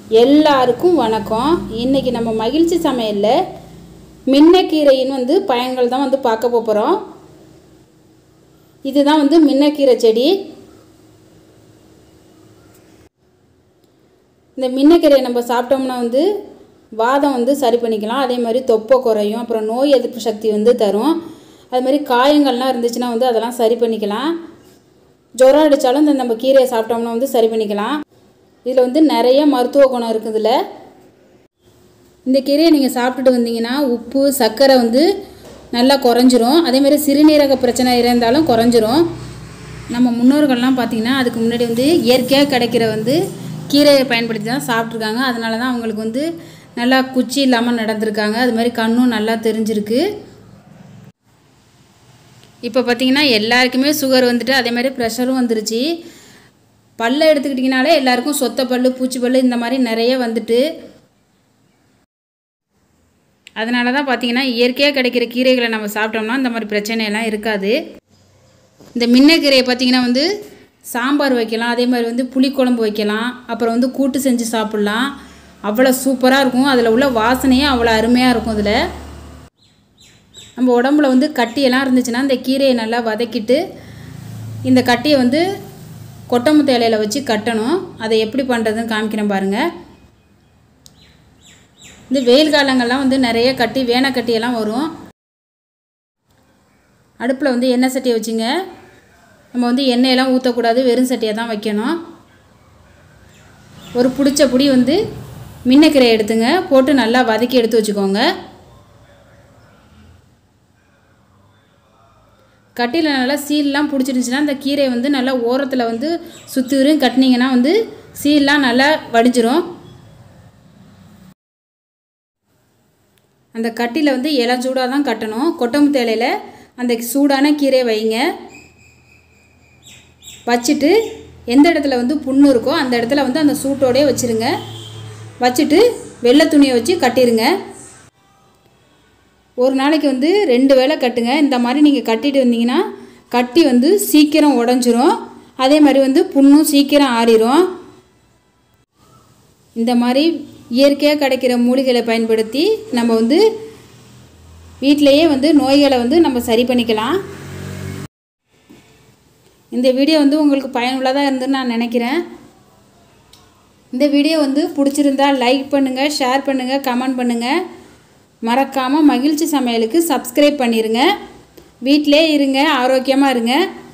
எல்லாருக்கும் வணக்கம் இன்றைக்கி நம்ம மகிழ்ச்சி சமையலில் மின்னக்கீரையின் வந்து பயன்கள் தான் வந்து பார்க்க போகிறோம் இதுதான் வந்து மின்னக்கீரை செடி இந்த மின்னக்கீரையை நம்ம சாப்பிட்டோம்னா வந்து வாதம் வந்து சரி பண்ணிக்கலாம் அதே மாதிரி தொப்பை குறையும் அப்புறம் நோய் எதிர்ப்பு சக்தி வந்து தரும் அது மாதிரி காயங்கள்லாம் இருந்துச்சுன்னா வந்து அதெல்லாம் சரி பண்ணிக்கலாம் ஜுரம் அடித்தாலும் இந்த நம்ம கீரையை சாப்பிட்டோம்னா வந்து சரி பண்ணிக்கலாம் இதில் வந்து நிறைய மருத்துவ குணம் இருக்குதுல இந்த கீரையை நீங்கள் சாப்பிட்டுட்டு வந்தீங்கன்னா உப்பு சர்க்கரை வந்து நல்லா குறைஞ்சிரும் அதேமாதிரி சிறுநீரக பிரச்சனை இருந்தாலும் குறைஞ்சிரும் நம்ம முன்னோர்கள்லாம் பார்த்திங்கன்னா அதுக்கு முன்னாடி வந்து இயற்கையாக கிடைக்கிற வந்து கீரையை பயன்படுத்தி தான் சாப்பிட்ருக்காங்க அதனால தான் அவங்களுக்கு வந்து நல்லா குச்சி இல்லாமல் நடந்திருக்காங்க அது மாதிரி கண்ணும் நல்லா தெரிஞ்சிருக்கு இப்போ பார்த்தீங்கன்னா எல்லாருக்குமே சுகர் வந்துட்டு அதே மாதிரி ப்ரெஷரும் வந்துருச்சு பல்லை எடுத்துக்கிட்டிங்கனாலே எல்லாருக்கும் சொத்த பல்லு பூச்சி பல்லு இந்த மாதிரி நிறைய வந்துட்டு அதனால தான் பார்த்தீங்கன்னா இயற்கையாக கிடைக்கிற கீரைகளை நம்ம சாப்பிட்டோம்னா இந்த மாதிரி பிரச்சனையெல்லாம் இருக்காது இந்த மின்னக்கீரையை பார்த்தீங்கன்னா வந்து சாம்பார் வைக்கலாம் அதே மாதிரி வந்து புளிக்குழம்பு வைக்கலாம் அப்புறம் வந்து கூட்டு செஞ்சு சாப்பிட்லாம் அவ்வளோ சூப்பராக இருக்கும் அதில் உள்ள வாசனையே அவ்வளோ அருமையாக இருக்கும் அதில் நம்ம உடம்புல வந்து கட்டியெல்லாம் இருந்துச்சுன்னா இந்த கீரையை நல்லா வதக்கிட்டு இந்த கட்டியை வந்து கொட்டமுத்த இலையில் வச்சு கட்டணும் அதை எப்படி பண்ணுறதுன்னு காமிக்கிறேன் பாருங்கள் இந்த வெயில் காலங்கள்லாம் வந்து நிறைய கட்டி வேனை கட்டியெல்லாம் வரும் அடுப்பில் வந்து எண்ணெய் சட்டியை வச்சுங்க நம்ம வந்து எண்ணெயெல்லாம் ஊற்றக்கூடாது வெறும் சட்டியை தான் வைக்கணும் ஒரு பிடிச்ச புடி வந்து மின்னக்கீரை எடுத்துங்க போட்டு நல்லா வதக்கி எடுத்து வச்சுக்கோங்க கட்டியில் நல்லா சீல்லாம் பிடிச்சிருந்துச்சின்னா அந்த கீரை வந்து நல்லா ஓரத்தில் வந்து சுற்றிரும் கட்டினீங்கன்னா வந்து சீல்லாம் நல்லா வடிஞ்சிரும் அந்த கட்டியில் வந்து இலை சூடாக தான் கட்டணும் கொட்டமுத்து இலையில் அந்த சூடான கீரையை வைங்க வச்சுட்டு எந்த இடத்துல வந்து புண்ணு இருக்கோ அந்த இடத்துல வந்து அந்த சூட்டோடே வச்சுருங்க வச்சுட்டு வெள்ளை துணியை வச்சு கட்டிடுங்க ஒரு நாளைக்கு வந்து ரெண்டு வேளை கட்டுங்க இந்த மாதிரி நீங்கள் கட்டிட்டு வந்தீங்கன்னா கட்டி வந்து சீக்கிரம் உடஞ்சிரும் அதே மாதிரி வந்து புண்ணும் சீக்கிரம் ஆறிடும் இந்த மாதிரி இயற்கையாக கிடைக்கிற மூலிகைகளை பயன்படுத்தி நம்ம வந்து வீட்டிலையே வந்து நோய்களை வந்து நம்ம சரி பண்ணிக்கலாம் இந்த வீடியோ வந்து உங்களுக்கு பயனுள்ளதாக இருந்துன்னு நான் நினைக்கிறேன் இந்த வீடியோ வந்து பிடிச்சிருந்தா லைக் பண்ணுங்கள் ஷேர் பண்ணுங்கள் கமெண்ட் பண்ணுங்கள் மறக்காமல் மகிழ்ச்சி சமையலுக்கு சப்ஸ்கிரைப் பண்ணிடுங்க வீட்டிலே இருங்க ஆரோக்கியமாக இருங்க